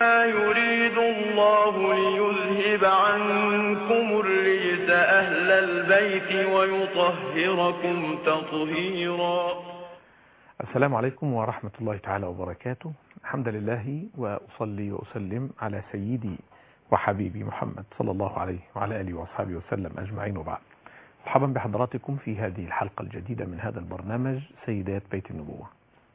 يريد الله ليذهب عنكم الرجس أهل البيت ويطهركم تطهيرا السلام عليكم ورحمة الله تعالى وبركاته الحمد لله وأصلي وأسلم على سيدي وحبيبي محمد صلى الله عليه وعلى آله وأصحابه وسلم أجمعين وبعد مرحبا بحضراتكم في هذه الحلقة الجديدة من هذا البرنامج سيدات بيت النبوة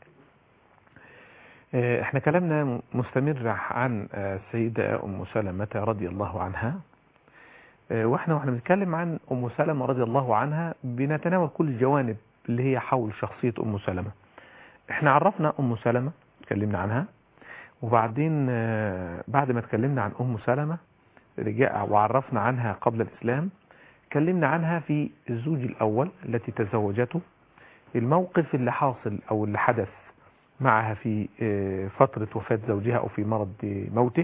احنا كلامنا مستمر عن السيدة أم سلمة رضي الله عنها واحنا واحنا بنتكلم عن أم سلمة رضي الله عنها بنتناول كل الجوانب اللي هي حول شخصية أم سلمة احنا عرفنا أم سلمة اتكلمنا عنها وبعدين بعد ما اتكلمنا عن أم سلمة رجع وعرفنا عنها قبل الإسلام اتكلمنا عنها في الزوج الأول التي تزوجته الموقف اللي حاصل أو اللي حدث معها في فترة وفاة زوجها أو في مرض موته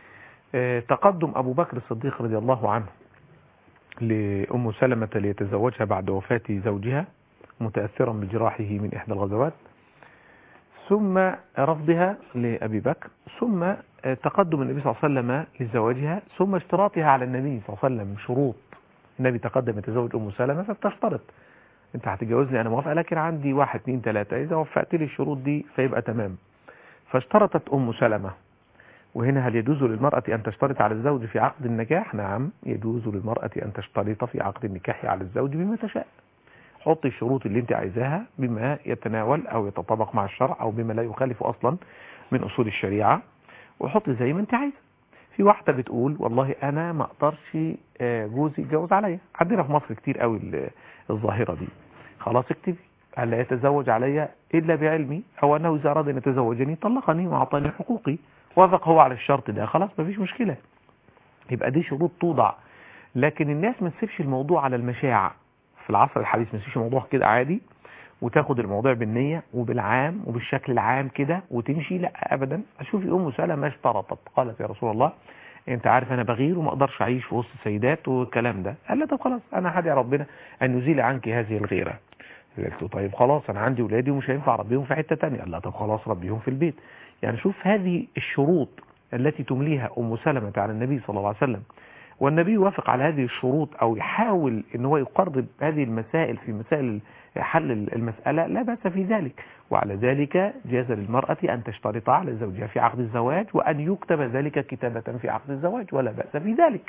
تقدم أبو بكر الصديق رضي الله عنه لأم سلمة ليتزوجها بعد وفاة زوجها متأثرا بجراحه من إحدى الغزوات ثم رفضها لأبي بكر ثم تقدم النبي صلى الله عليه وسلم لزواجها ثم اشتراطها على النبي صلى الله عليه وسلم شروط النبي تقدم يتزوج أم سلمة فبتشترط انت هتتجوزني انا موافقه لكن عندي واحد اتنين تلاته اذا وفقت لي الشروط دي فيبقى تمام فاشترطت ام سلمة وهنا هل يجوز للمرأة ان تشترط على الزوج في عقد النكاح نعم يجوز للمرأة ان تشترط في عقد النكاح على الزوج بما تشاء حطي الشروط اللي انت عايزاها بما يتناول او يتطابق مع الشرع او بما لا يخالف اصلا من اصول الشريعة وحطي زي ما انت عايزه في واحدة بتقول والله انا ما اقدرش جوزي يتجوز عليا عندنا في مصر كتير قوي الظاهرة دي خلاص اكتبي هل لا يتزوج علي إلا بعلمي أو أنه إذا أراد أن يتزوجني طلقني وأعطاني حقوقي وافق هو على الشرط ده خلاص مفيش مشكلة يبقى دي شروط توضع لكن الناس ما تسيبش الموضوع على المشاع في العصر الحديث ما تسيبش الموضوع كده عادي وتاخد الموضوع بالنية وبالعام وبالشكل العام كده وتمشي لا أبدا أشوفي أم سلمة اشترطت قالت يا رسول الله انت عارف انا بغير وما اقدرش اعيش في وسط سيدات والكلام ده قال لا طب خلاص انا هدعي ربنا ان يزيل عنك هذه الغيره قلت له طيب خلاص انا عندي ولادي ومش هينفع اربيهم في حته ثانيه قال لا طب خلاص ربيهم في البيت يعني شوف هذه الشروط التي تمليها ام سلمة على النبي صلى الله عليه وسلم والنبي يوافق على هذه الشروط او يحاول ان هو يقرب هذه المسائل في مسائل حل المسألة لا بأس في ذلك وعلى ذلك جاز للمرأة أن تشترط على زوجها في عقد الزواج وأن يكتب ذلك كتابة في عقد الزواج ولا بأس في ذلك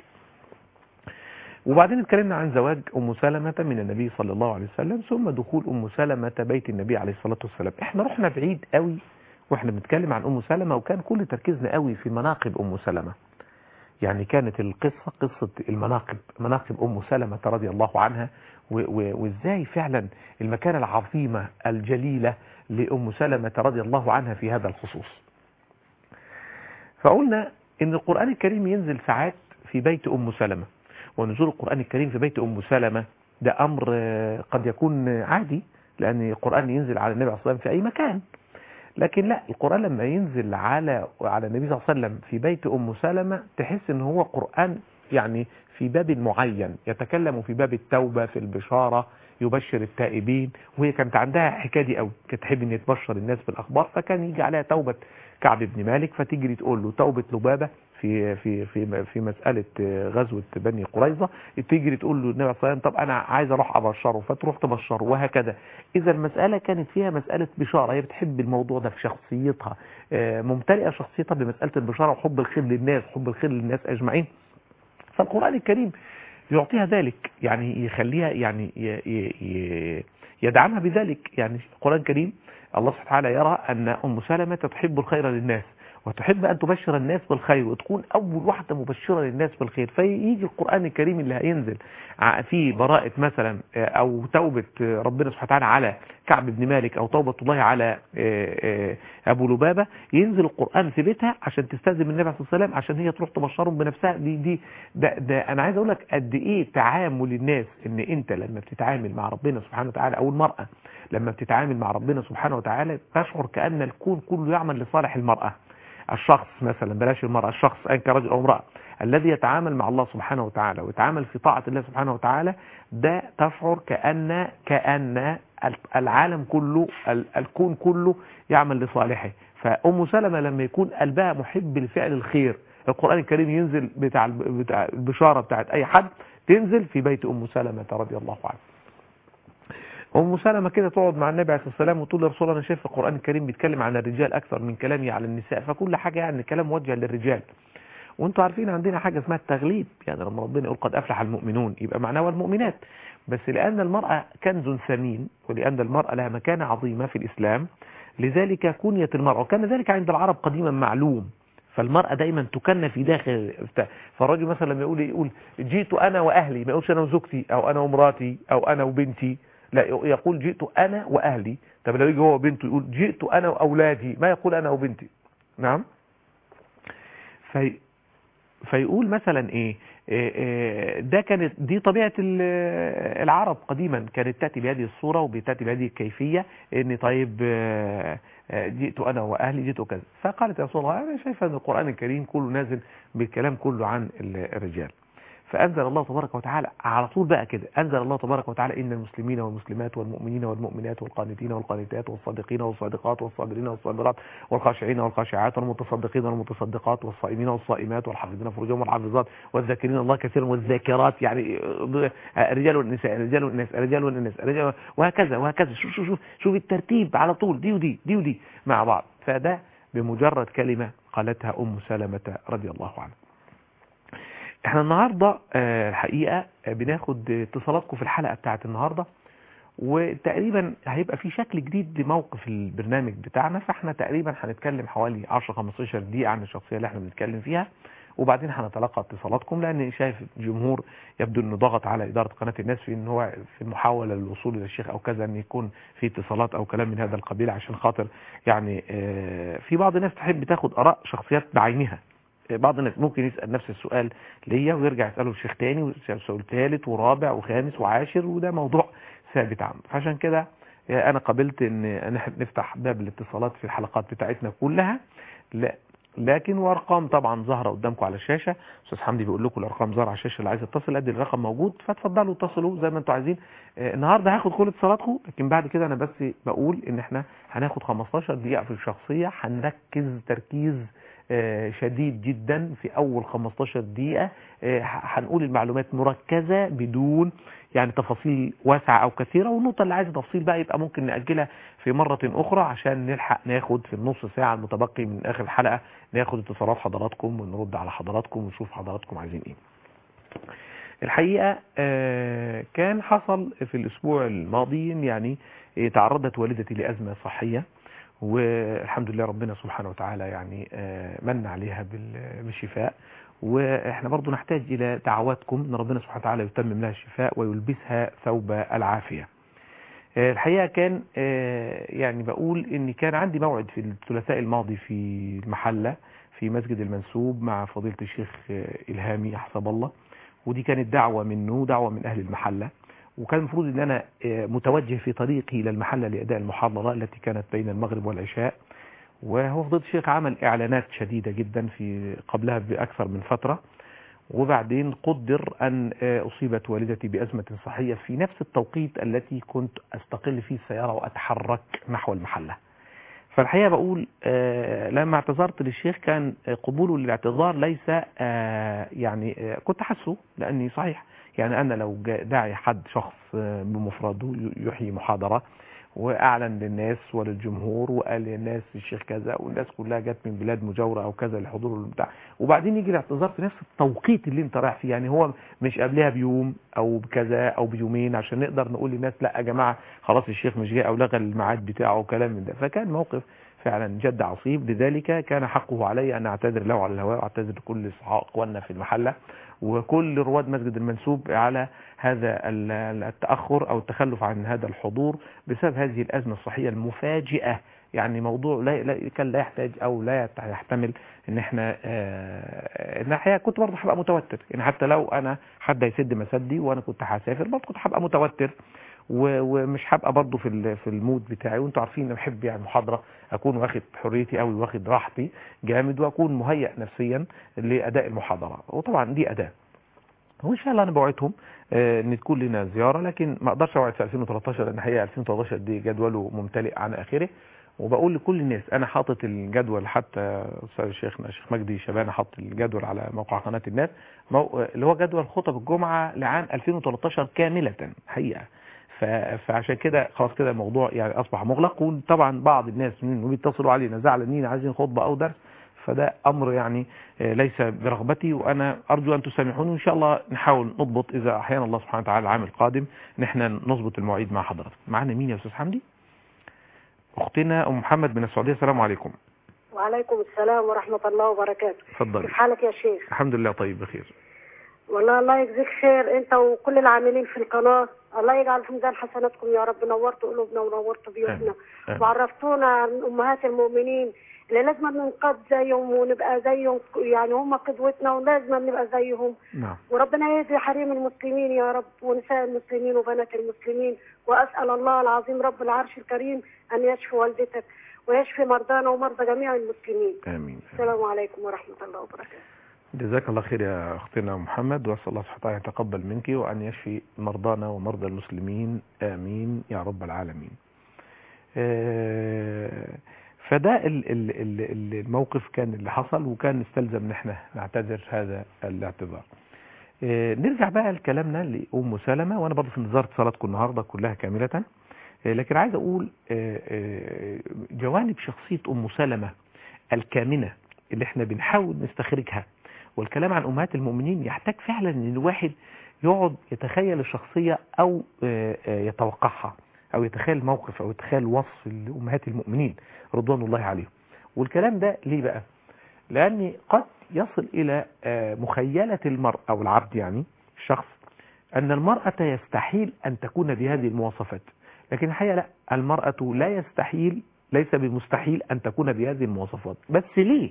وبعدين اتكلمنا عن زواج أم سلمة من النبي صلى الله عليه وسلم ثم دخول أم سلمة بيت النبي عليه الصلاة والسلام احنا رحنا بعيد قوي واحنا بنتكلم عن أم سلمة وكان كل تركيزنا قوي في مناقب أم سلمة يعني كانت القصة قصة المناقب مناقب أم سلمة رضي الله عنها وازاي فعلا المكانة العظيمة الجليلة لأم سلمة رضي الله عنها في هذا الخصوص فقلنا ان القرآن الكريم ينزل ساعات في بيت أم سلمة ونزول القرآن الكريم في بيت أم سلمة ده أمر قد يكون عادي لأن القرآن ينزل على النبي صلى الله عليه وسلم في أي مكان لكن لا القرآن لما ينزل على على النبي صلى الله عليه وسلم في بيت أم سلمة تحس ان هو قرآن يعني في باب معين يتكلم في باب التوبة في البشارة يبشر التائبين وهي كانت عندها حكايه دي قوي كانت تحب ان تبشر الناس بالاخبار فكان يجي عليها توبة كعب بن مالك فتجري تقول له توبة لبابة في في في في مسألة غزوة بني قريظة تجري تقول له النبي صلى الله عليه وسلم طب انا عايز اروح ابشره فتروح تبشره وهكذا اذا المسألة كانت فيها مسألة بشارة هي بتحب الموضوع ده في شخصيتها ممتلئة شخصيتها بمسألة البشارة وحب الخير للناس حب الخير للناس اجمعين فالقرآن الكريم يعطيها ذلك يعني يخليها يعني يدعمها بذلك يعني القرآن الكريم الله سبحانه وتعالى يرى أن أم سلمة تحب الخير للناس وتحب أن تبشر الناس بالخير وتكون أول واحدة مبشرة للناس بالخير فيجي القرآن الكريم اللي هينزل في براءة مثلا أو توبة ربنا سبحانه وتعالى على كعب بن مالك أو توبة الله على أبو لبابة ينزل القرآن في بيتها عشان تستاذن النبي صلى الله عليه وسلم عشان هي تروح تبشرهم بنفسها دي دي ده, ده أنا عايز أقول لك قد إيه تعامل الناس إن أنت لما بتتعامل مع ربنا سبحانه وتعالى أو المرأة لما بتتعامل مع ربنا سبحانه وتعالى تشعر كأن الكون كله يعمل لصالح المرأة الشخص مثلا بلاش المرأة الشخص أن كرجل أو امرأة الذي يتعامل مع الله سبحانه وتعالى ويتعامل في طاعة الله سبحانه وتعالى ده تشعر كأن كأن العالم كله الكون كله يعمل لصالحه فأم سلمة لما يكون قلبها محب لفعل الخير القرآن الكريم ينزل بتاع بتاع البشارة بتاعت أي حد تنزل في بيت أم سلمة رضي الله عنها أم سلمة كده تقعد مع النبي عليه الصلاة والسلام وتقول يا رسول الله أنا شايف القرآن الكريم بيتكلم عن الرجال أكثر من كلامي على النساء فكل حاجة يعني كلام موجه للرجال وانتوا عارفين عندنا حاجة اسمها التغليب يعني لما ربنا يقول قد أفلح المؤمنون يبقى معناه والمؤمنات بس لأن المرأة كنز ثمين ولأن المرأة لها مكانة عظيمة في الإسلام لذلك كنيت المرأة وكان ذلك عند العرب قديما معلوم فالمرأة دايما تكن في داخل فالرجل مثلا لما يقول يقول جئت أنا وأهلي ما يقولش أنا وزوجتي أو أنا ومراتي أو أنا وبنتي لا يقول جئت أنا وأهلي طب لو يجي هو وبنته يقول جئت أنا وأولادي ما يقول أنا وبنتي نعم في فيقول مثلا ايه, إيه ده كانت دي طبيعة العرب قديما كانت تأتي بهذه الصورة وبتأتي بهذه الكيفية ان طيب جئت انا واهلي جئت كذا فقالت يا رسول الله انا شايفه ان القرآن الكريم كله نازل بالكلام كله عن الرجال فأنزل الله تبارك وتعالى على طول بقى كده أنزل الله تبارك وتعالى إن المسلمين والمسلمات والمؤمنين والمؤمنات والقانتين والقانتات والصادقين والصادقات والصابرين والصابرات والخاشعين والخاشعات والمتصدقين والمتصدقات والصائمين والصائمات والحافظين فروجهم والحافظات والذاكرين الله كثيرا والذاكرات يعني الرجال والنساء الرجال والناس الرجال والناس الرجال وهكذا وهكذا شوف شوف شوف شوف الترتيب على طول دي ودي دي ودي مع بعض فده بمجرد كلمة قالتها أم سلمة رضي الله عنها احنا النهاردة الحقيقة بناخد اتصالاتكم في الحلقة بتاعت النهاردة وتقريبا هيبقى في شكل جديد لموقف البرنامج بتاعنا فاحنا تقريبا هنتكلم حوالي 10-15 دقيقة عن الشخصية اللي احنا بنتكلم فيها وبعدين هنتلقى اتصالاتكم لان شايف الجمهور يبدو انه ضغط على اداره قناه الناس في ان هو في المحاوله للوصول الى الشيخ او كذا ان يكون في اتصالات او كلام من هذا القبيل عشان خاطر يعني في بعض الناس تحب تاخد اراء شخصيات بعينها بعض الناس ممكن يسأل نفس السؤال ليا ويرجع يسأله الشيخ تاني ويسأل سؤال ثالث ورابع وخامس وعاشر وده موضوع ثابت عنه فعشان كده انا قبلت ان نفتح باب الاتصالات في الحلقات بتاعتنا كلها لا لكن وارقام طبعا ظاهره قدامكم على الشاشه استاذ حمدي بيقول لكم الارقام ظاهره على الشاشه اللي عايز يتصل ادي الرقم موجود فتفضلوا اتصلوا زي ما انتم عايزين النهارده هاخد كل اتصالاتكم لكن بعد كده انا بس بقول ان احنا هناخد 15 دقيقه في الشخصيه هنركز تركيز شديد جدا في اول 15 دقيقة هنقول المعلومات مركزة بدون يعني تفاصيل واسعة او كثيرة والنقطة اللي عايزة تفصيل بقى يبقى ممكن نأجلها في مرة اخرى عشان نلحق ناخد في النص ساعة المتبقي من اخر الحلقة ناخد اتصالات حضراتكم ونرد على حضراتكم ونشوف حضراتكم عايزين ايه الحقيقة كان حصل في الاسبوع الماضي يعني تعرضت والدتي لأزمة صحية والحمد لله ربنا سبحانه وتعالى يعني من عليها بالشفاء واحنا برضو نحتاج الى دعواتكم ان ربنا سبحانه وتعالى يتمم لها الشفاء ويلبسها ثوب العافية الحقيقة كان يعني بقول ان كان عندي موعد في الثلاثاء الماضي في المحلة في مسجد المنسوب مع فضيلة الشيخ إلهامي حسب الله ودي كانت دعوة منه دعوة من أهل المحلة وكان المفروض ان انا متوجه في طريقي الى المحلة لاداء المحاضرة التي كانت بين المغرب والعشاء وهو فضيلة الشيخ عمل اعلانات شديدة جدا في قبلها باكثر من فترة وبعدين قدر ان اصيبت والدتي بازمة صحية في نفس التوقيت التي كنت استقل فيه السيارة واتحرك نحو المحلة فالحقيقة بقول لما اعتذرت للشيخ كان قبوله للاعتذار ليس يعني كنت حاسه لاني صحيح يعني أنا لو داعي حد شخص بمفرده يحيي محاضرة وأعلن للناس وللجمهور وقال للناس الشيخ كذا والناس كلها جت من بلاد مجاورة أو كذا لحضور البتاع وبعدين يجي الاعتذار في نفس التوقيت اللي انت رايح فيه يعني هو مش قبلها بيوم أو بكذا أو بيومين عشان نقدر نقول للناس لا يا جماعة خلاص الشيخ مش جاي أو لغى الميعاد بتاعه وكلام من ده فكان موقف فعلا جد عصيب لذلك كان حقه علي أن أعتذر له على الهواء وأعتذر لكل اخواننا في المحلة وكل رواد مسجد المنسوب على هذا التأخر أو التخلف عن هذا الحضور بسبب هذه الأزمة الصحية المفاجئة يعني موضوع لا, لا كان لا يحتاج أو لا يحتمل ان احنا آه ان الحقيقه كنت برضه هبقى متوتر يعني حتى لو انا حد هيسد مسدي وانا كنت هسافر برضه كنت هبقى متوتر ومش هبقى برضه في في المود بتاعي وانتوا عارفين انا بحب يعني محاضره اكون واخد حريتي قوي واخد راحتي جامد واكون مهيئ نفسيا لاداء المحاضره وطبعا دي اداه وان شاء الله انا بوعدهم آه ان تكون لنا زياره لكن ما اقدرش اوعد في 2013 لان الحقيقه 2013 دي جدوله ممتلئ عن اخره وبقول لكل الناس انا حاطط الجدول حتى استاذ شيخنا الشيخ مجدي شبانه حط الجدول على موقع قناه الناس مو... اللي هو جدول خطب الجمعه لعام 2013 كامله حقيقه ف... فعشان كده خلاص كده الموضوع يعني اصبح مغلق وطبعا بعض الناس من بيتصلوا علينا زعلانين عايزين خطبه او درس فده امر يعني آه، ليس برغبتي وانا ارجو ان تسامحوني وان شاء الله نحاول نضبط اذا احيانا الله سبحانه وتعالى العام القادم ان احنا نظبط المواعيد مع حضرتك معانا مين يا استاذ حمدي اختنا ام محمد من السعوديه السلام عليكم وعليكم السلام ورحمة الله وبركاته اتفضلي كيف حالك يا شيخ الحمد لله طيب بخير والله الله يجزيك خير انت وكل العاملين في القناة الله يجعل في ميزان حسناتكم يا رب نورتوا قلوبنا ونورتوا بيوتنا آمين. وعرفتونا عن امهات المؤمنين اللي لازم ننقذ زيهم ونبقى زيهم يعني هم قدوتنا ولازم نبقى زيهم نعم وربنا يهدي حريم المسلمين يا رب ونساء المسلمين وبنات المسلمين واسال الله العظيم رب العرش الكريم ان يشفي والدتك ويشفي مرضانا ومرضى جميع المسلمين امين السلام عليكم ورحمه الله وبركاته جزاك الله خير يا اختنا محمد واسال الله سبحانه وتعالى ان يتقبل منك وان يشفي مرضانا ومرضى المسلمين امين يا رب العالمين آه، فده ال- ال- ال- ال- الموقف كان اللي حصل وكان استلزم ان احنا نعتذر هذا الاعتذار آه، نرجع بقى لكلامنا لأم سلمة وأنا برضه في انتظار اتصالاتكم النهاردة كلها كاملة آه، لكن عايز أقول آه، آه، جوانب شخصية أم سلمة الكامنة اللي احنا بنحاول نستخرجها والكلام عن أمهات المؤمنين يحتاج فعلا ان الواحد يقعد يتخيل الشخصية أو آه، آه، يتوقعها أو يتخيل موقف أو يتخيل وصف لأمهات المؤمنين رضوان الله عليهم والكلام ده ليه بقى لأن قد يصل إلى آه، مخيلة المرء أو العبد يعني الشخص أن المرأة يستحيل أن تكون بهذه المواصفات لكن الحقيقة لا المرأة لا يستحيل ليس بمستحيل أن تكون بهذه المواصفات بس ليه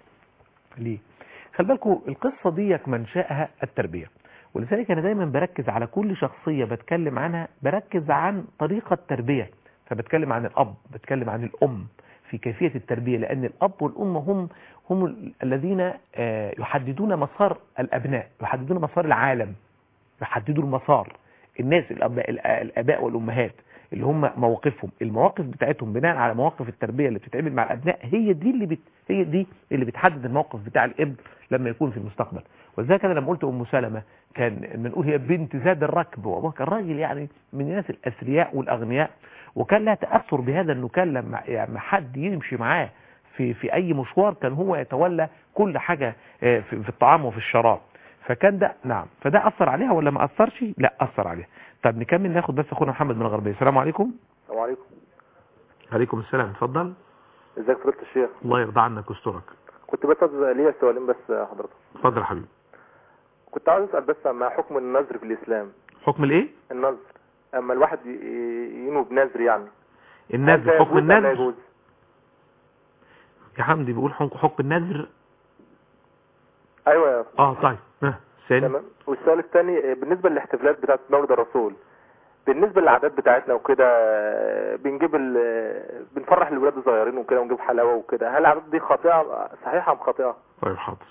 ليه خلي بالكم القصة دي منشأها التربية ولذلك أنا دايما بركز على كل شخصية بتكلم عنها بركز عن طريقة تربية فبتكلم عن الأب بتكلم عن الأم في كيفية التربية لأن الأب والأم هم هم الذين آه، يحددون مسار الأبناء يحددون مسار العالم يحددوا المسار الناس الأباء, الآباء والأمهات اللي هم مواقفهم المواقف بتاعتهم بناء على مواقف التربية اللي بتتعمل مع الأبناء هي دي اللي بت... هي دي اللي بتحدد الموقف بتاع الابن لما يكون في المستقبل ولذلك انا لما قلت ام سلمة كان بنقول هي بنت زاد الركب وهو كان راجل يعني من الناس الاثرياء والاغنياء وكان لها تاثر بهذا انه كان لما يعني حد يمشي معاه في في اي مشوار كان هو يتولى كل حاجه آه، في في الطعام وفي الشراب فكان ده نعم فده اثر عليها ولا ما اثرش لا اثر عليها طب نكمل ناخد بس اخونا محمد من الغربيه السلام عليكم السلام عليكم عليكم السلام اتفضل ازيك فضيلة الشيخ الله يرضى عنك ويسترك كنت بس عايز- ليا سؤالين بس حضرتك اتفضل يا حبيبي كنت عاوز اسال بس ما حكم النذر في الاسلام حكم الايه النذر اما الواحد ي- ي- ينوي بنذر يعني هل ده النذر حكم يجوز أم لا النذر يجوز يا حمدي بيقول حكم حكم النذر ايوه يا اه طيب ها ثاني تمام والسؤال الثاني بالنسبه للاحتفالات بتاعت مولد الرسول بالنسبه للعادات بتاعتنا وكده بنجيب ال- بنفرح الولاد الصغيرين وكده ونجيب حلاوه وكده هل العادات دي خاطئه صحيحه ام خاطئه طيب حاضر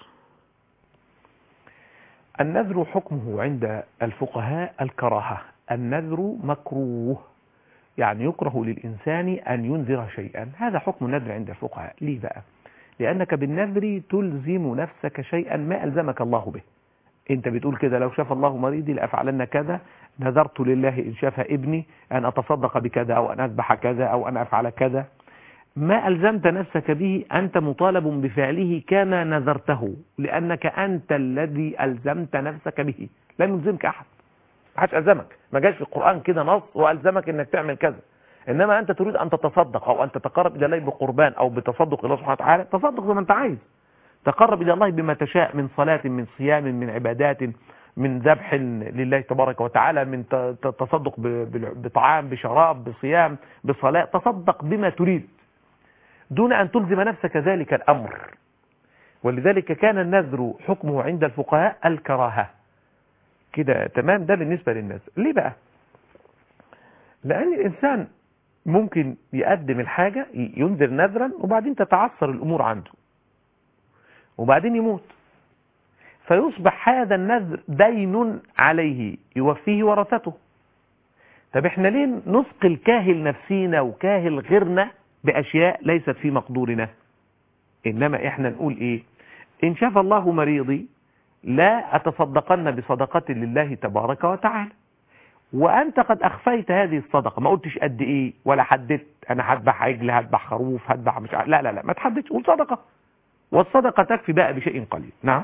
النذر حكمه عند الفقهاء الكراهة النذر مكروه يعني يكره للإنسان أن ينذر شيئا هذا حكم النذر عند الفقهاء ليه بقى لأنك بالنذر تلزم نفسك شيئا ما ألزمك الله به انت بتقول كده لو شاف الله مريضي لأفعلن كذا نذرت لله إن شاف ابني أن أتصدق بكذا أو أن أذبح كذا أو أن أفعل كذا ما ألزمت نفسك به أنت مطالب بفعله كما نذرته لأنك أنت الذي ألزمت نفسك به لم يلزمك أحد ما حدش ألزمك ما جاش في القرآن كده نص وألزمك أنك تعمل كذا إنما أنت تريد أن تتصدق أو أن تتقرب إلى الله بقربان أو بتصدق الله سبحانه وتعالى تصدق زي ما أنت عايز تقرب إلى الله بما تشاء من صلاة من صيام من عبادات من ذبح لله تبارك وتعالى من ت- ت- تصدق ب- ب- بطعام بشراب بصيام بصلاة تصدق بما تريد دون أن تلزم نفسك ذلك الأمر ولذلك كان النذر حكمه عند الفقهاء الكراهة كده تمام ده بالنسبة للناس ليه بقى لأن الإنسان ممكن يقدم الحاجة ي- ينذر نذرا وبعدين تتعثر الأمور عنده وبعدين يموت فيصبح هذا النذر دين عليه يوفيه ورثته طب احنا ليه نثقل كاهل نفسينا وكاهل غيرنا بأشياء ليست في مقدورنا إنما إحنا نقول إيه إن شاف الله مريضي لا أتصدقن بصدقة لله تبارك وتعالى وأنت قد أخفيت هذه الصدقة ما قلتش قد إيه ولا حددت أنا هذبح عجل هذبح خروف هذبح مش عارف لا لا لا ما تحددش قول صدقة والصدقة تكفي بقى بشيء قليل نعم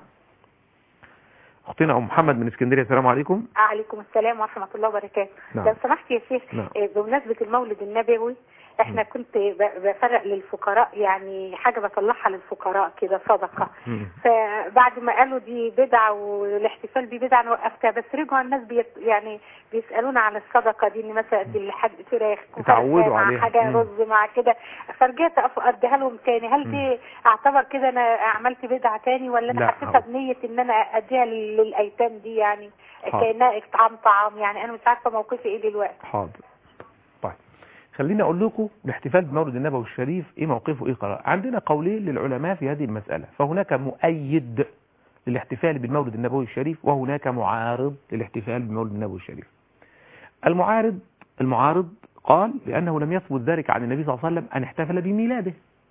أختنا أم محمد من اسكندرية السلام عليكم عليكم السلام ورحمة الله وبركاته نعم. لو سمحت يا شيخ نعم. آه، بمناسبة المولد النبوي احنا كنت ب- بفرق للفقراء يعني حاجة بطلعها للفقراء كده صدقة مم. فبعد ما قالوا دي بدعة والاحتفال دي بدعة أنا وقفتها بس رجعوا الناس بيت يعني بيسألونا عن الصدقة دي ان مثلا ادي لحد فراخ يتعودوا فرخة مع عليها. حاجة مم. رز مع كده فرجعت أف- اديها لهم تاني هل دي اعتبر كده انا عملت بدعة تاني ولا لا، انا حسيتها بنية ان انا اديها لل- للايتام دي يعني حاضر. كانها اطعام طعام يعني انا مش عارفه موقفي ايه دلوقتي حاضر طيب خليني اقول لكم الاحتفال بمولد النبوي الشريف ايه موقفه ايه قرار عندنا قولين للعلماء في هذه المسألة فهناك مؤيد للاحتفال بالمولد النبوي الشريف وهناك معارض للاحتفال بالمولد النبوي الشريف المعارض المعارض قال لأنه لم يثبت ذلك عن النبي صلى الله عليه وسلم أن احتفل بميلاده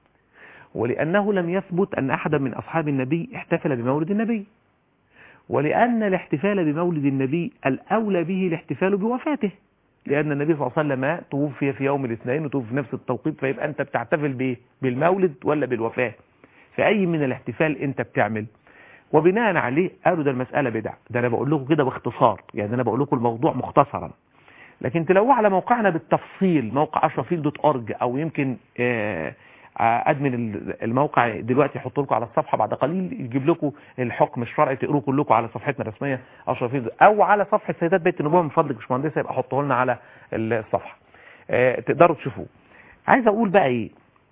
ولأنه لم يثبت أن أحدا من أصحاب النبي احتفل بمولد النبي ولأن الاحتفال بمولد النبي الأولى به الاحتفال بوفاته لأن النبي صلى الله عليه وسلم توفي في يوم الاثنين وتوفي في نفس التوقيت فيبقى أنت بتحتفل بإيه؟ بالمولد ولا بالوفاة فأي من الاحتفال أنت بتعمل وبناء عليه قالوا ده المسألة بدع ده أنا بقول لكم كده باختصار يعني أنا بقول لكم الموضوع مختصرا لكن تلاقوه على موقعنا بالتفصيل موقع اشرفيل دوت اورج او يمكن آه، آه، ادمن ال- الموقع دلوقتي يحط لكم على الصفحه بعد قليل يجيب لكم الحكم الشرعي تقروه كلكم على صفحتنا الرسميه اشرفيل او على صفحه سيدات بيت النبوه من فضلك يا باشمهندس يبقى حطه لنا على الصفحه آه، تقدروا تشوفوه عايز اقول بقى ايه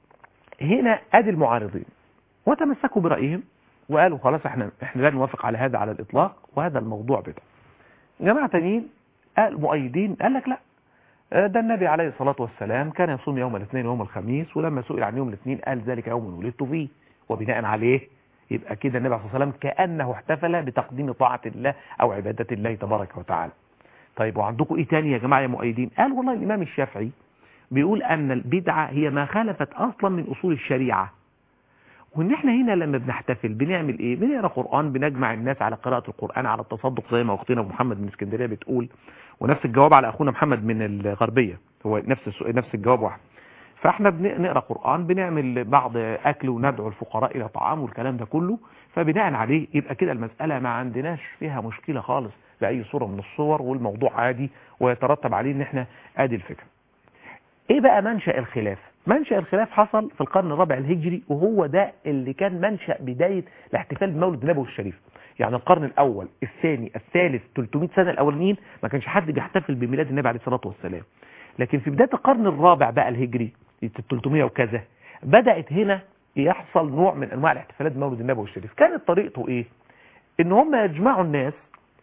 هنا ادي المعارضين وتمسكوا برايهم وقالوا خلاص احنا احنا لا نوافق على هذا على الاطلاق وهذا الموضوع بدع جماعه تانيين قال مؤيدين قال لك لا آه، ده النبي عليه الصلاة والسلام كان يصوم يوم الاثنين ويوم الخميس ولما سئل عن يوم الاثنين قال ذلك يوم ولدت فيه وبناء عليه يبقى كده النبي عليه الصلاة والسلام كأنه احتفل بتقديم طاعة الله أو عبادة الله تبارك وتعالى طيب وعندكم ايه تاني يا جماعة يا مؤيدين قال والله الإمام الشافعي بيقول أن البدعة هي ما خالفت أصلا من أصول الشريعة وان احنا هنا لما بنحتفل بنعمل ايه بنقرا قران بنجمع الناس على قراءه القران على التصدق زي ما اختنا محمد من اسكندريه بتقول ونفس الجواب على اخونا محمد من الغربيه هو نفس السؤال نفس الجواب واحد فاحنا بنقرا قران بنعمل بعض اكل وندعو الفقراء الى طعام والكلام ده كله فبناء عليه يبقى كده المساله ما عندناش فيها مشكله خالص باي صوره من الصور والموضوع عادي ويترتب عليه ان احنا ادي الفكره ايه بقى منشأ الخلاف منشأ الخلاف حصل في القرن الرابع الهجري وهو ده اللي كان منشأ بداية الاحتفال بمولد النبوي الشريف يعني القرن الأول الثاني الثالث 300 سنة الأولين ما كانش حد بيحتفل بميلاد النبي عليه الصلاة والسلام لكن في بداية القرن الرابع بقى الهجري 300 وكذا بدأت هنا يحصل نوع من أنواع الاحتفالات بمولد النبوي الشريف كانت طريقته إيه إن هم يجمعوا الناس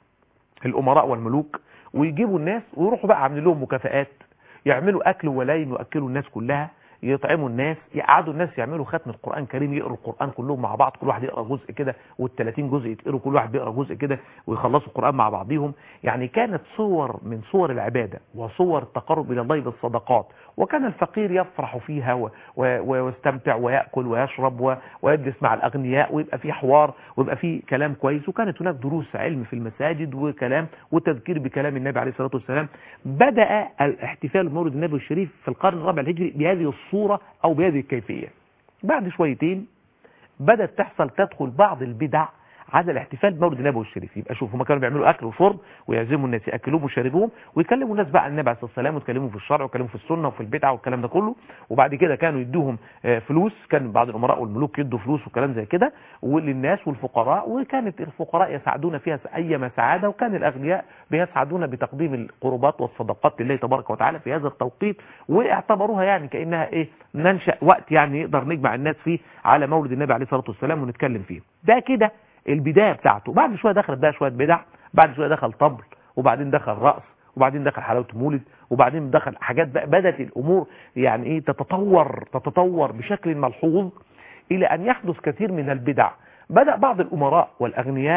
الأمراء والملوك ويجيبوا الناس ويروحوا بقى عاملين لهم مكافآت يعملوا أكل ولين وأكلوا الناس كلها يطعموا الناس يقعدوا الناس يعملوا ختم القرآن الكريم يقروا القرآن كلهم مع بعض كل واحد يقرأ جزء كده وال30 جزء يتقروا كل واحد بيقرأ جزء كده ويخلصوا القرآن مع بعضهم يعني كانت صور من صور العبادة وصور التقرب إلى الله بالصدقات وكان الفقير يفرح فيها و- و- ويستمتع ويأكل ويشرب و- ويجلس مع الأغنياء ويبقى في حوار ويبقى في كلام كويس وكانت هناك دروس علم في المساجد وكلام وتذكير بكلام النبي عليه الصلاة والسلام بدأ الاحتفال بمولد النبي الشريف في القرن الرابع الهجري بهذه الصورة أو بهذه الكيفية بعد شويتين بدأت تحصل تدخل بعض البدع على الاحتفال بمولد النبوي الشريف يبقى شوفوا هم كانوا بيعملوا اكل وشرب ويعزموا الناس ياكلوهم ويشربوهم ويكلموا الناس بقى عن النبي عليه الصلاه والسلام ويتكلموا في الشرع ويتكلموا في السنه وفي البدعه والكلام ده كله وبعد كده كانوا يدوهم آه، فلوس كان بعض الامراء والملوك يدوا فلوس وكلام زي كده وللناس والفقراء وكانت الفقراء يسعدون فيها ايما سعاده وكان الاغنياء بيسعدون بتقديم القربات والصدقات لله تبارك وتعالى في هذا التوقيت واعتبروها يعني كانها ايه ننشا وقت يعني نقدر نجمع الناس فيه على مولد النبي عليه الصلاه والسلام ونتكلم فيه ده كده البدايه بتاعته بعد شويه دخلت بقى شويه بدع بعد شويه دخل طبل وبعدين دخل رقص وبعدين دخل حلاوه مولد وبعدين دخل حاجات بقى بدات الامور يعني ايه تتطور تتطور بشكل ملحوظ الى ان يحدث كثير من البدع بدا بعض الامراء والاغنياء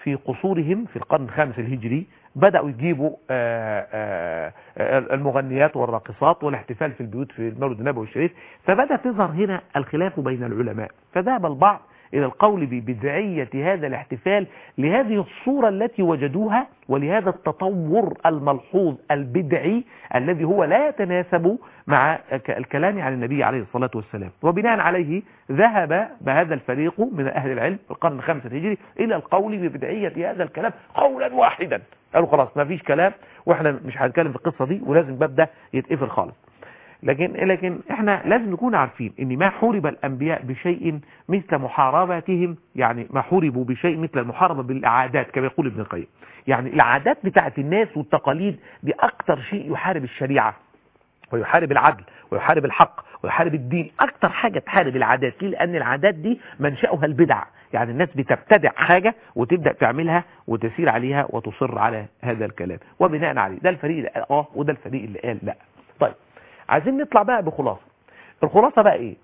في قصورهم في القرن الخامس الهجري بدأوا يجيبوا آه، آه، آه، المغنيات والراقصات والاحتفال في البيوت في المولد النبوي الشريف فبدأ تظهر هنا الخلاف بين العلماء فذهب البعض إلى القول ببدعية هذا الاحتفال لهذه الصورة التي وجدوها ولهذا التطور الملحوظ البدعي الذي هو لا يتناسب مع ك- الكلام عن النبي عليه الصلاة والسلام وبناء عليه ذهب بهذا الفريق من أهل العلم في القرن الخامس الهجري إلى القول ببدعية هذا الكلام قولا واحدا قالوا خلاص ما فيش كلام واحنا مش هنتكلم في القصة دي ولازم باب ده يتقفل خالص لكن لكن احنا لازم نكون عارفين ان ما حورب الانبياء بشيء مثل محاربتهم يعني ما حوربوا بشيء مثل المحاربه بالعادات كما يقول ابن القيم يعني العادات بتاعت الناس والتقاليد دي اكتر شيء يحارب الشريعه ويحارب العدل ويحارب الحق ويحارب الدين اكتر حاجه تحارب العادات ليه لان العادات دي منشأها البدع يعني الناس بتبتدع حاجه وتبدا تعملها وتسير عليها وتصر على هذا الكلام وبناء عليه ده الفريق اللي قال اه وده الفريق اللي قال لا طيب عايزين نطلع بقى بخلاصه الخلاصه بقى ايه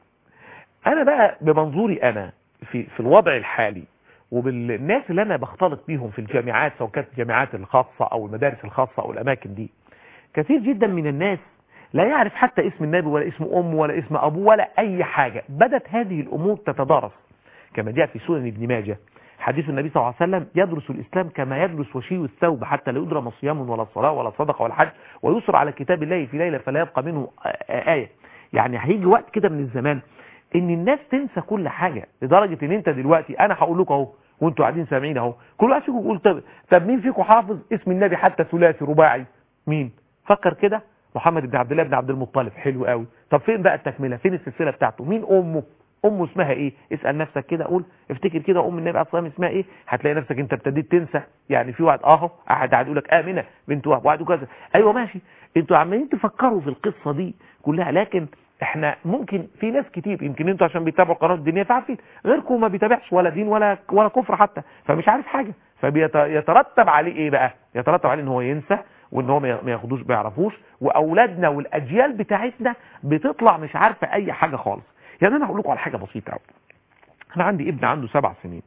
انا بقى بمنظوري انا في في الوضع الحالي وبالناس اللي انا بختلط بيهم في الجامعات سواء كانت الجامعات الخاصه او المدارس الخاصه او الاماكن دي كثير جدا من الناس لا يعرف حتى اسم النبي ولا اسم امه ولا اسم ابوه ولا اي حاجه بدت هذه الامور تتدارس كما جاء في سنن ابن ماجه حديث النبي صلى الله عليه وسلم يدرس الإسلام كما يدرس وشي الثوب حتى لا يدرى صيام ولا صلاة ولا صدقة ولا حج ويسر على كتاب الله في ليلة فلا يبقى منه آية يعني هيجي وقت كده من الزمان ان الناس تنسى كل حاجة لدرجة ان انت دلوقتي انا هقول لكم اهو وانتوا قاعدين سامعين اهو كل واحد فيكم يقول طب, طب مين فيكم حافظ اسم النبي حتى ثلاثي رباعي مين فكر كده محمد بن عبد الله بن عبد المطلب حلو قوي طب فين بقى التكملة فين السلسلة بتاعته مين امه امه اسمها ايه اسال نفسك كده قول افتكر كده ام النبي عليه الصلاه والسلام اسمها ايه هتلاقي نفسك انت ابتديت تنسى يعني في واحد اهو قاعد قاعد يقول لك امنه بنت وهب واحد كذا ايوه ماشي انتوا عمالين تفكروا في القصه دي كلها لكن احنا ممكن في ناس كتير يمكن انتوا عشان بيتابعوا قنوات الدينيه فعارفين غيركم ما بيتابعش ولا دين ولا ولا كفر حتى فمش عارف حاجه فبيترتب عليه ايه بقى يترتب عليه ان هو ينسى وان هو ما ياخدوش ما يعرفوش واولادنا والاجيال بتاعتنا بتطلع مش عارفه اي حاجه خالص يعني انا هقول لكم على حاجه بسيطه قوي انا عندي ابن عنده سبع سنين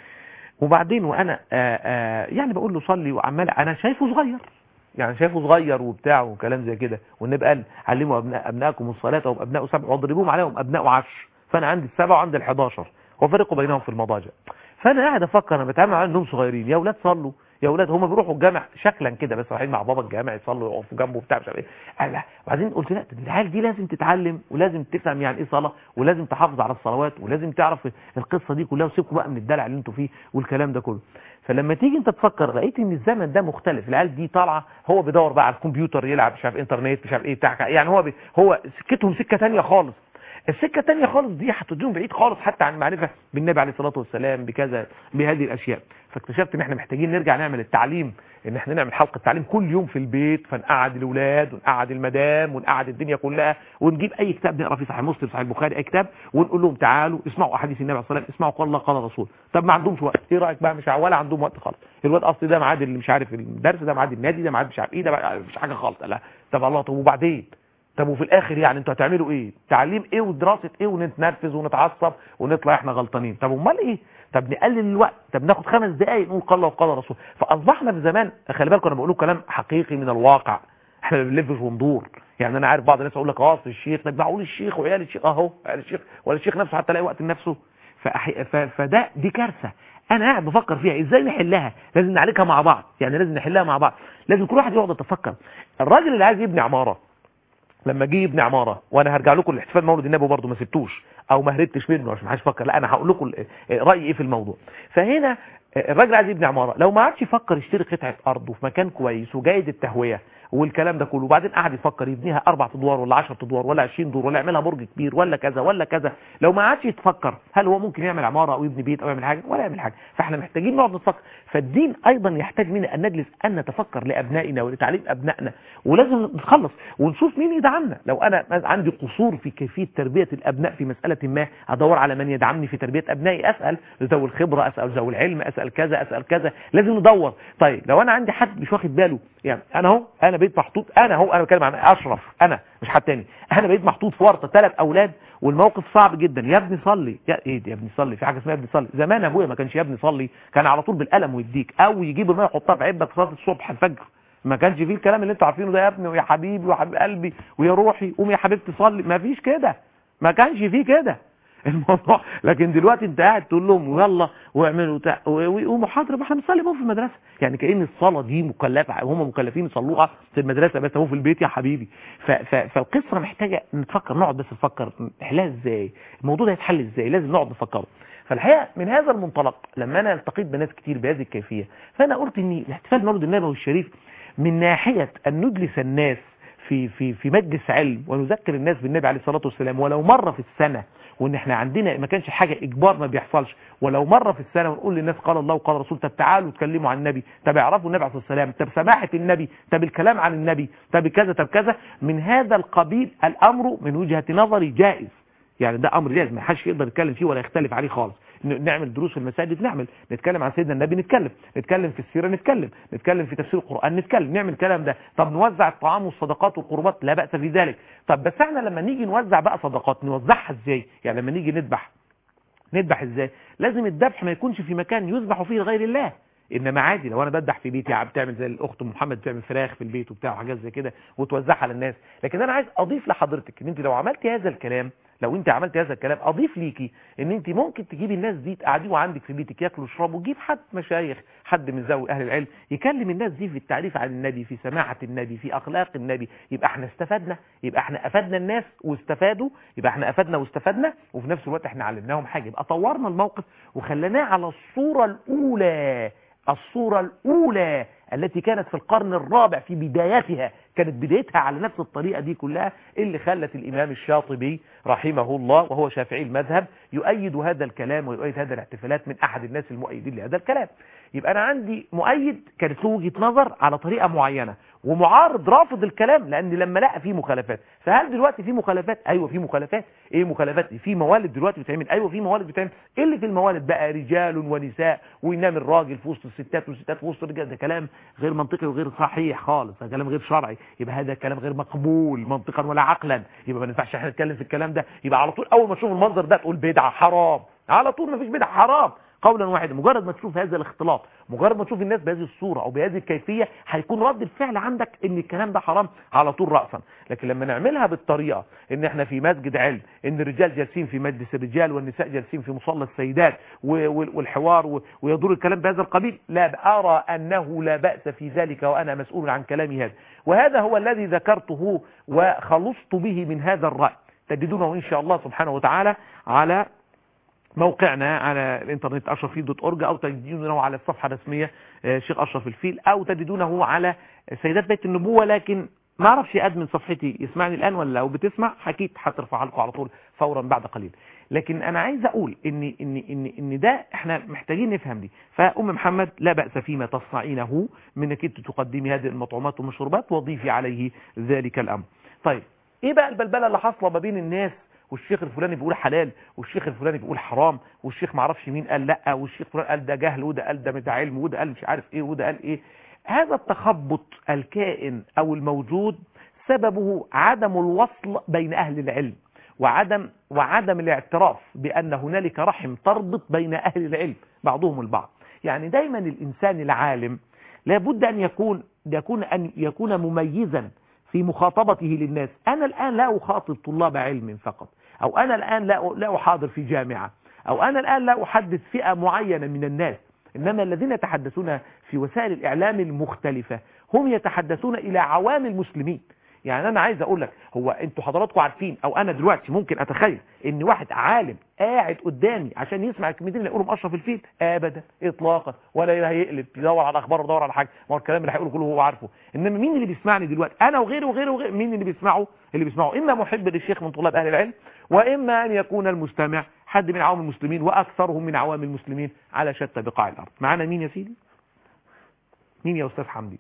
وبعدين وانا آآ آآ يعني بقول له صلي وعمال انا شايفه صغير يعني شايفه صغير وبتاع وكلام زي كده والنبي قال علموا أبناء ابنائكم الصلاه وهم ابناء سبع واضربوهم عليهم ابناء عشر فانا عندي السبع وعندي ال11 وفرقوا بينهم في المضاجع فانا قاعد افكر انا بتعامل معاهم انهم صغيرين يا اولاد صلوا يا اولاد هم بيروحوا الجامع شكلا كده بس رايحين مع بابا الجامع يصلوا يقفوا جنبه بتاع مش عارف ايه قال لا وبعدين قلت لا العيال دي لازم تتعلم ولازم تفهم يعني ايه صلاه ولازم تحافظ على الصلوات ولازم تعرف القصه دي كلها وسيبكم بقى من الدلع اللي انتوا فيه والكلام ده كله فلما تيجي انت تفكر لقيت ان الزمن ده مختلف العيال دي طالعه هو بيدور بقى على الكمبيوتر يلعب مش عارف انترنت مش عارف ايه بتاع يعني هو بي هو سكتهم سكه ثانيه خالص السكة الثانية خالص دي هتوديهم بعيد خالص حتى عن المعرفة بالنبي عليه الصلاة والسلام بكذا بهذه الأشياء فاكتشفت ان احنا محتاجين نرجع نعمل التعليم ان احنا نعمل حلقة تعليم كل يوم في البيت فنقعد الاولاد ونقعد المدام ونقعد الدنيا كلها ونجيب اي كتاب نقرا فيه صحيح مسلم صحيح البخاري اي كتاب ونقول لهم تعالوا اسمعوا احاديث النبي عليه الصلاه والسلام اسمعوا قال الله قال الرسول طب ما عندهمش وقت ايه رايك بقى مش ولا عندهم وقت خالص الواد اصل ده ميعاد اللي مش عارف الدرس ده ميعاد النادي ده ميعاد مش عارف ايه ده مش حاجه خالص لا طب الله طب وبعدين طب وفي الاخر يعني انتوا هتعملوا ايه تعليم ايه ودراسة ايه ونتنرفز ونتعصب ونطلع احنا غلطانين طب امال ايه طب نقلل الوقت طب ناخد خمس دقايق نقول قال الله وقال الرسول فاصبحنا في زمان خلي بالكم انا بقول كلام حقيقي من الواقع احنا ما بنلفش وندور يعني انا عارف بعض الناس يقول لك اه الشيخ طب معقول الشيخ وعيال الشيخ اهو عيال الشيخ ولا الشيخ نفسه حتى لاقي وقت لنفسه فأحي... ف... فده دي كارثه انا قاعد بفكر فيها ازاي نحلها لازم نعالجها مع بعض يعني لازم نحلها مع بعض لازم كل واحد يقعد يتفكر الراجل اللي عايز يبني عماره لما جه يبني عماره وانا هرجع لكم الاحتفال مولد النبي برضه ما سبتوش او ما هربتش منه عشان ما حدش يفكر لا انا هقول لكم رايي ايه في الموضوع فهنا الراجل عايز يبني عماره لو ما عادش يفكر يشتري قطعه ارض وفي مكان كويس وجيد التهويه والكلام ده كله وبعدين قعد يفكر يبنيها اربع ادوار ولا 10 ادوار ولا 20 دور ولا يعملها برج كبير ولا كذا ولا كذا لو ما عادش يتفكر هل هو ممكن يعمل عماره او يبني بيت او يعمل حاجه ولا يعمل حاجه فاحنا محتاجين نقعد نتفكر فالدين ايضا يحتاج منا ان نجلس ان نتفكر لابنائنا ولتعليم ابنائنا ولازم نتخلص ونشوف مين يدعمنا لو انا عندي قصور في كيفيه تربيه الابناء في مساله ما ادور على من يدعمني في تربيه ابنائي اسال ذوي الخبره اسال ذوي العلم اسال كذا اسال كذا لازم ندور طيب لو انا عندي حد مش واخد باله يعني انا اهو انا انا بقيت محطوط انا هو انا بتكلم عن اشرف انا مش حد تاني انا بقيت محطوط في ورطه ثلاث اولاد والموقف صعب جدا يا ابني صلي يا ايه ده يا ابني صلي في حاجه اسمها يا ابني صلي زمان ابويا ما كانش يا ابني صلي كان على طول بالقلم ويديك او يجيب الميه يحطها في عبك صلاه الصبح الفجر ما كانش فيه الكلام اللي انتوا عارفينه ده يا ابني ويا حبيبي وحبيب قلبي ويا روحي قوم يا حبيبتي صلي ما فيش كده ما كانش فيه كده الموضوع لكن دلوقتي انت قاعد تقول لهم يلا واعملوا تع- و- ويقوموا حاضر ما احنا بنصلي بقى في المدرسه يعني كأن الصلاه دي مكلفه هم مكلفين يصلوها في المدرسه بس هو في البيت يا حبيبي ف ف فالقصه محتاجه نتفكر نقعد بس نفكر نحلها ازاي الموضوع ده يتحل ازاي لازم نقعد نفكره فالحقيقه من هذا المنطلق لما انا التقيت بناس كتير بهذه الكيفيه فانا قلت ان الاحتفال بمولد النبوي الشريف من ناحيه ان نجلس الناس في في في مجلس علم ونذكر الناس بالنبي عليه الصلاه والسلام ولو مره في السنه وان احنا عندنا ما كانش حاجه اجبار ما بيحصلش ولو مره في السنه ونقول للناس قال الله وقال الرسول طب تعالوا اتكلموا عن النبي طب اعرفوا النبي عليه الصلاه والسلام طب سماحه النبي طب الكلام عن النبي طب كذا طب كذا من هذا القبيل الامر من وجهه نظري جائز يعني ده امر جائز ما حدش يقدر يتكلم فيه ولا يختلف عليه خالص ن- نعمل دروس في المساجد نعمل نتكلم عن سيدنا النبي نتكلم نتكلم في السيره نتكلم نتكلم في تفسير القران نتكلم نعمل الكلام ده طب نوزع الطعام والصدقات والقربات لا باس في ذلك طب بس احنا لما نيجي نوزع بقى صدقات نوزعها ازاي يعني لما نيجي نذبح نذبح ازاي لازم الذبح ما يكونش في مكان يذبح فيه لغير الله انما عادي لو انا بذبح في بيتي عم بتعمل زي الاخت ام محمد بتعمل فراخ في البيت وبتاع وحاجات زي كده وتوزعها للناس لكن انا عايز اضيف لحضرتك ان انت لو عملتي هذا الكلام لو انت عملت هذا الكلام اضيف ليكي ان انت ممكن تجيبي الناس دي تقعديهم عندك في بيتك ياكلوا ويشربوا جيب حد مشايخ حد من ذوي اهل العلم يكلم الناس دي في التعريف عن النبي في سماحه النبي في اخلاق النبي يبقى احنا استفدنا يبقى احنا افدنا الناس واستفادوا يبقى احنا افدنا واستفدنا وفي نفس الوقت احنا علمناهم حاجه يبقى طورنا الموقف وخليناه على الصوره الاولى الصورة الأولى التي كانت في القرن الرابع في بدايتها كانت بدايتها على نفس الطريقة دي كلها اللي خلت الإمام الشاطبي رحمه الله وهو شافعي المذهب يؤيد هذا الكلام ويؤيد هذا الاحتفالات من أحد الناس المؤيدين لهذا الكلام يبقى أنا عندي مؤيد كانت له وجهة نظر على طريقة معينة ومعارض رافض الكلام لأن لما لقى فيه مخالفات فهل دلوقتي في مخالفات أيوة في مخالفات إيه مخالفات في موالد دلوقتي بتعمل أيوة في موالد بتعمل إيه اللي في الموالد بقى رجال ونساء وينام الراجل في وسط الستات والستات في وسط الرجال ده كلام غير منطقي وغير صحيح خالص ده كلام غير شرعي يبقى هذا كلام غير مقبول منطقا ولا عقلا يبقى ما ينفعش احنا نتكلم في الكلام ده يبقى على طول اول ما تشوف المنظر ده تقول بدعه حرام على طول ما فيش بدعه حرام قولا واحدا مجرد ما تشوف هذا الاختلاط مجرد ما تشوف الناس بهذه الصورة او بهذه الكيفية هيكون رد الفعل عندك ان الكلام ده حرام على طول رأسا لكن لما نعملها بالطريقة ان احنا في مسجد علم ان الرجال جالسين في مجلس الرجال والنساء جالسين في مصلى السيدات و- وال- والحوار و- ويدور الكلام بهذا القبيل لا ارى انه لا بأس في ذلك وانا مسؤول عن كلامي هذا وهذا هو الذي ذكرته وخلصت به من هذا الرأي تجدونه ان شاء الله سبحانه وتعالى على موقعنا على الانترنت اشرفيل دوت اورج او تجدونه على الصفحه الرسميه آه، شيخ اشرف الفيل او تجدونه على سيدات بيت النبوه لكن ما اعرفش ادمن صفحتي يسمعني الان ولا لو بتسمع اكيد هترفعها لكم على طول فورا بعد قليل لكن انا عايز اقول ان ان ان ان ده احنا محتاجين نفهم دي فام محمد لا باس فيما تصنعينه من انك انت تقدمي هذه المطعومات والمشروبات وضيفي عليه ذلك الامر طيب ايه بقى البلبله اللي حاصله ما بين الناس والشيخ الفلاني بيقول حلال والشيخ الفلاني بيقول حرام والشيخ ما اعرفش مين قال لا والشيخ فلان قال ده جهل وده قال ده بتاع علم وده قال مش عارف ايه وده قال ايه هذا التخبط الكائن او الموجود سببه عدم الوصل بين اهل العلم وعدم وعدم الاعتراف بان هنالك رحم تربط بين اهل العلم بعضهم البعض يعني دايما الانسان العالم لابد ان يكون يكون ان يكون مميزا في مخاطبته للناس أنا الآن لا أخاطب طلاب علم فقط أو أنا الآن لا لا أحاضر في جامعة أو أنا الآن لا أحدث فئة معينة من الناس إنما الذين يتحدثون في وسائل الإعلام المختلفة هم يتحدثون إلى عوام المسلمين يعني انا عايز اقول لك هو انتوا حضراتكم عارفين او انا دلوقتي ممكن اتخيل ان واحد عالم قاعد قدامي عشان يسمع الكلمتين اللي يقولهم اشرف الفيل ابدا اطلاقا ولا هيقلب يدور على اخبار ويدور على حاجه ما هو الكلام اللي هيقوله كله هو عارفه انما مين اللي بيسمعني دلوقتي انا وغيره وغيره وغيره مين اللي بيسمعه اللي بيسمعه اما محب للشيخ من طلاب اهل العلم واما ان يكون المستمع حد من عوام المسلمين واكثرهم من عوام المسلمين على شتى بقاع الارض معانا مين يا سيدي مين يا استاذ حمدي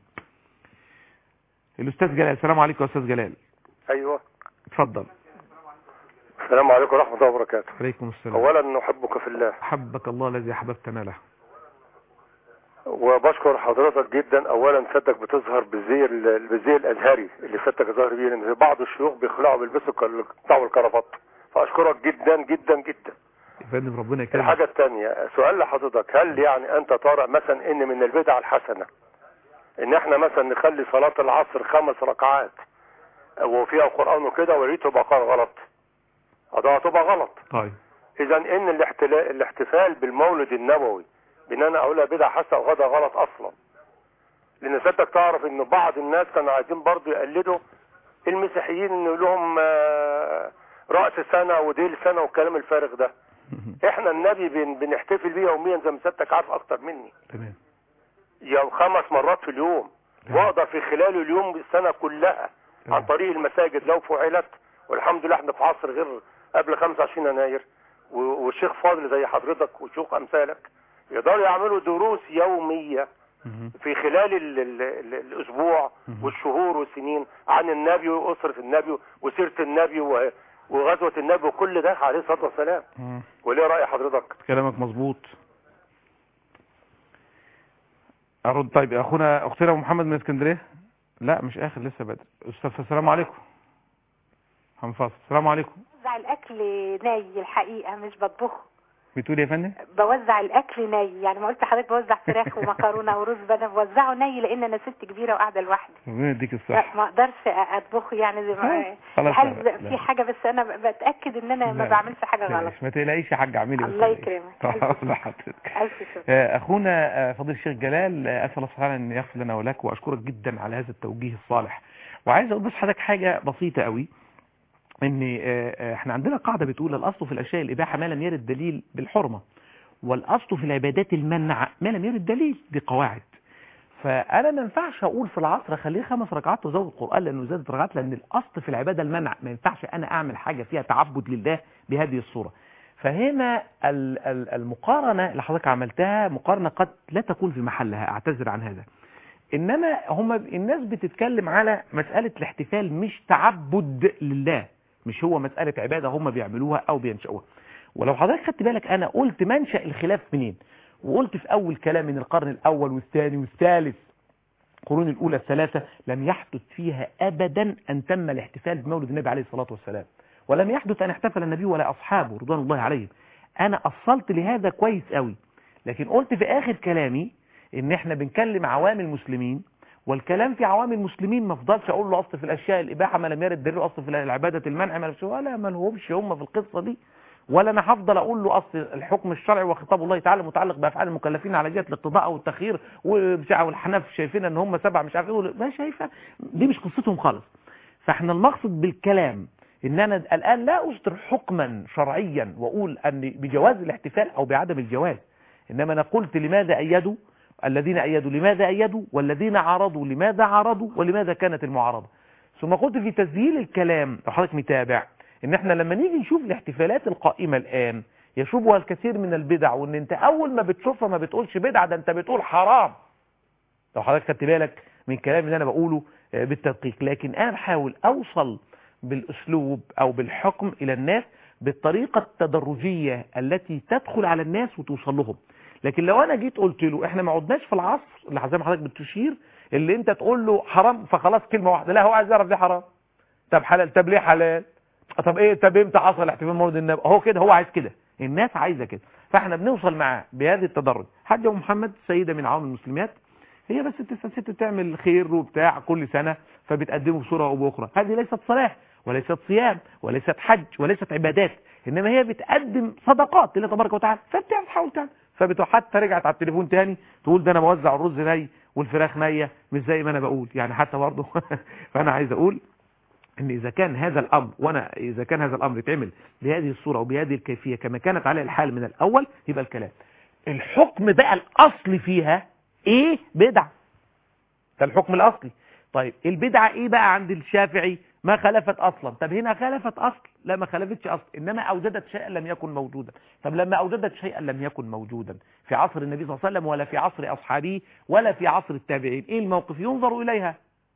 الاستاذ جلال السلام عليكم يا استاذ جلال ايوه اتفضل السلام عليكم ورحمه الله وبركاته عليكم السلام اولا نحبك في الله حبك الله الذي احببتنا له وبشكر حضرتك جدا اولا سيادتك بتظهر بالزي ال- بالزي الازهري اللي سيادتك ظاهر بيه لان في بعض الشيوخ بيخلعوا بيلبسوا الك- القطع والكرافات فاشكرك جدا جدا جدا يا فندم ربنا يكرمك الحاجة الثانية سؤال لحضرتك هل يعني انت ترى مثلا ان من البدع الحسنة ان احنا مثلا نخلي صلاة العصر خمس ركعات وفيها قرآن وكده وليه تبقى قال غلط ده هتبقى غلط طيب اذا ان الاحتلا- الاحتفال بالمولد النبوي بان انا اقولها بدعة حسنة وغدا غلط اصلا لان سيادتك تعرف ان بعض الناس كانوا عايزين برضو يقلدوا المسيحيين ان لهم آه، رأس سنة وديل سنة والكلام الفارغ ده احنا النبي بن بنحتفل بيه يوميا زي ما سيادتك عارف اكتر مني تمام يوم خمس مرات في اليوم تمام. واقدر في خلال اليوم السنة كلها تمام. عن طريق المساجد لو فعلت والحمد لله احنا في عصر غير قبل 25 يناير و- والشيخ فاضل زي حضرتك وشيوخ امثالك يقدروا يعملوا دروس يومية مهم. في خلال ال ال ال الاسبوع مهم. والشهور والسنين عن النبي واسرة النبي وسيرة النبي و- وغزوة النبي وكل ده عليه الصلاة والسلام مم. وليه رأي حضرتك كلامك مظبوط ارد طيب اخونا اختنا أبو محمد من اسكندريه لا مش اخر لسه بدري استاذ السلام عليكم هنفصل السلام عليكم بوزع الاكل ني الحقيقه مش بطبخه بتقول يا فندم بوزع الاكل ني يعني ما قلت لحضرتك بوزع فراخ ومكرونه ورز انا بوزعه ني لان انا ست كبيره وقاعده لوحدي ربنا يديك لا الصحه ما اقدرش اطبخه يعني زي ما خلاص، هل لا، لا. في حاجه بس انا بتاكد ان انا ما لا، بعملش حاجه ما غلط تقلقش، ما تقلقيش يا حاج اعملي بس الله تقلقيش. يكرمك. خلاص لحضرتك الف شكر آه، اخونا آه، فضيل الشيخ جلال آه، اسال الله سبحانه ان يغفر لنا ولك واشكرك جدا على هذا التوجيه الصالح وعايز اقول بس حضرتك حاجه بسيطه قوي ان آه، آه، احنا عندنا قاعده بتقول الاصل في الاشياء الاباحه ما لم يرد دليل بالحرمه والاصل في العبادات المنع ما لم يرد دليل دي قواعد فانا ما ينفعش اقول في العصر اخليه خمس ركعات وزود القران لانه زادت ركعات لان الاصل في العباده المنع ما ينفعش انا اعمل حاجه فيها تعبد لله بهذه الصوره فهنا ال- ال- المقارنه اللي حضرتك عملتها مقارنه قد لا تكون في محلها اعتذر عن هذا انما هم الناس بتتكلم على مساله الاحتفال مش تعبد لله مش هو مساله عباده هم بيعملوها او بينشأوها ولو حضرتك خدت بالك انا قلت منشأ الخلاف منين وقلت في اول كلام من القرن الاول والثاني والثالث القرون الاولى الثلاثه لم يحدث فيها ابدا ان تم الاحتفال بمولد النبي عليه الصلاه والسلام ولم يحدث ان احتفل النبي ولا اصحابه رضوان الله عليهم انا اصلت لهذا كويس قوي لكن قلت في اخر كلامي ان احنا بنكلم عوام المسلمين والكلام في عوام المسلمين ما افضلش اقول له اصل في الاشياء الاباحه ما لم يرد دليل اصل في العباده المنع ما لمش ولا ما لهمش هم في القصه دي ولا انا هفضل اقول له اصل الحكم الشرعي وخطاب الله تعالى متعلق بافعال المكلفين على جهه الاقتضاء او التخيير وبتاع والحنف شايفين ان هم سبع مش عارف ايه ما شايفه دي مش قصتهم خالص فاحنا المقصد بالكلام ان انا الان لا اصدر حكما شرعيا واقول ان بجواز الاحتفال او بعدم الجواز انما انا قلت لماذا ايدوا الذين ايدوا لماذا ايدوا والذين عارضوا لماذا عارضوا ولماذا كانت المعارضه ثم قلت في تسجيل الكلام لو حضرتك متابع ان احنا لما نيجي نشوف الاحتفالات القائمه الان يشوبها الكثير من البدع وان انت اول ما بتشوفها ما بتقولش بدعه ده انت بتقول حرام لو حضرتك خدت بالك من الكلام اللي انا بقوله آه، بالتدقيق لكن انا بحاول اوصل بالاسلوب او بالحكم الى الناس بالطريقه التدرجيه التي تدخل على الناس وتوصل لهم لكن لو انا جيت قلت له احنا ما عدناش في العصر اللي زي ما حضرتك بتشير اللي انت تقول له حرام فخلاص كلمه واحده لا هو عايز يعرف ليه حرام طب حلال طب ليه حلال طب ايه طب امتى حصل احتفال مولد النبي هو كده هو عايز كده الناس عايزه كده فاحنا بنوصل معاه بهذه التدرج حاجه ام محمد سيده من عوام المسلمات هي بس الست ست بتعمل خير وبتاع كل سنه فبتقدمه بصوره او باخرى هذه ليست صلاه وليست صيام وليست حج وليست عبادات انما هي بتقدم صدقات لله تبارك وتعالى فبتعمل تحاول تعمل فبتروح حتى رجعت على التليفون تاني تقول ده انا بوزع الرز ني والفراخ نيه مش زي ما انا بقول يعني حتى برضه فانا عايز اقول ان اذا كان هذا الامر وانا اذا كان هذا الامر يتعمل بهذه الصوره وبهذه الكيفيه كما كانت عليه الحال من الاول يبقى الكلام الحكم بقى الاصلي فيها ايه بدعه ده الحكم الاصلي طيب البدعه ايه بقى عند الشافعي ما خلفت اصلا طب هنا خلفت اصل لا ما خلفتش اصل انما اوجدت شيئا لم يكن موجودا طب لما اوجدت شيئا لم يكن موجودا في عصر النبي صلى الله عليه وسلم ولا في عصر اصحابه ولا في عصر التابعين ايه الموقف ينظر اليها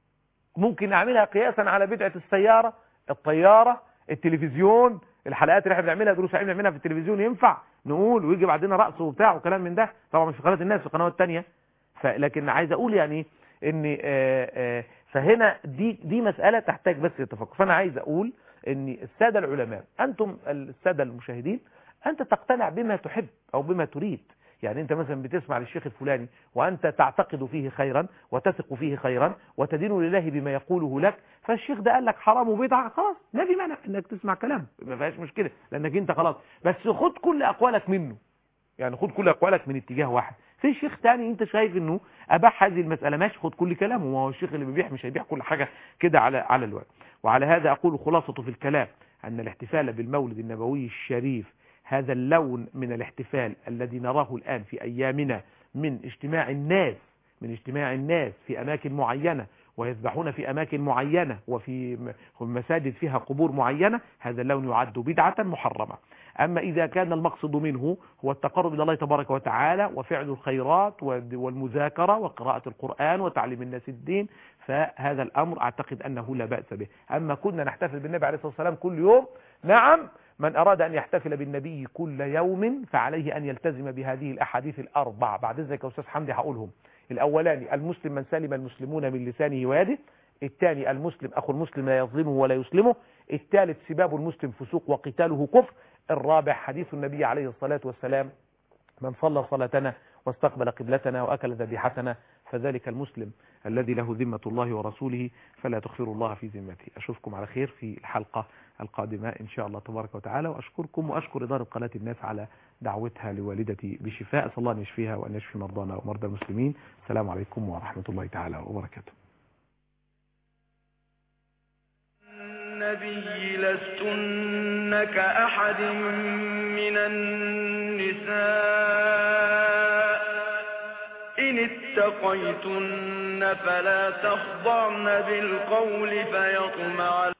ممكن نعملها قياسا على بدعه السياره الطياره التلفزيون الحلقات اللي احنا بنعملها دروس علم بنعملها في التلفزيون ينفع نقول ويجي بعدين رقص وبتاع وكلام من ده طبعا مش في قناه الناس في قنوات تانية فلكن عايز اقول يعني ان آه، آه، فهنا دي دي مسألة تحتاج بس للتفكر فانا عايز اقول ان السادة العلماء انتم السادة المشاهدين انت تقتنع بما تحب او بما تريد يعني انت مثلا بتسمع للشيخ الفلاني وانت تعتقد فيه خيرا وتثق فيه خيرا وتدين لله بما يقوله لك فالشيخ ده قال لك حرام وبدعه خلاص ما في مانع انك تسمع كلام ما فيهاش مشكله لانك انت خلاص بس خد كل اقوالك منه يعني خد كل اقوالك من اتجاه واحد في شيخ تاني انت شايف انه اباح هذه المساله ماشي خد كل كلامه ما هو الشيخ اللي بيبيح مش هيبيح كل حاجه كده على على الوقت وعلى هذا اقول خلاصه في الكلام ان الاحتفال بالمولد النبوي الشريف هذا اللون من الاحتفال الذي نراه الآن في أيامنا من اجتماع الناس من اجتماع الناس في أماكن معينة ويذبحون في أماكن معينة وفي م- مساجد فيها قبور معينة هذا اللون يعد بدعة محرمة أما إذا كان المقصد منه هو التقرب إلى الله تبارك وتعالى وفعل الخيرات والد- والمذاكرة وقراءة القرآن وتعليم الناس الدين فهذا الأمر أعتقد أنه لا بأس به أما كنا نحتفل بالنبي عليه الصلاة والسلام كل يوم نعم من أراد أن يحتفل بالنبي كل يوم فعليه أن يلتزم بهذه الأحاديث الأربع بعد ذلك يا أستاذ حمدي هقولهم الأولاني المسلم من سلم المسلمون من لسانه ويده الثاني المسلم أخو المسلم لا يظلمه ولا يسلمه الثالث سباب المسلم فسوق وقتاله كفر الرابع حديث النبي عليه الصلاة والسلام من صلى صلاتنا واستقبل قبلتنا وأكل ذبيحتنا فذلك المسلم الذي له ذمة الله ورسوله فلا تخفروا الله في ذمته أشوفكم على خير في الحلقة القادمة إن شاء الله تبارك وتعالى وأشكركم وأشكر إدارة قناة الناس على دعوتها لوالدتي بشفاء أسأل الله أن يشفيها وأن يشفي مرضانا ومرضى المسلمين السلام عليكم ورحمة الله تعالى وبركاته النبي لستن كأحد من النساء إن اتقيتن فلا تخضعن بالقول فيطمع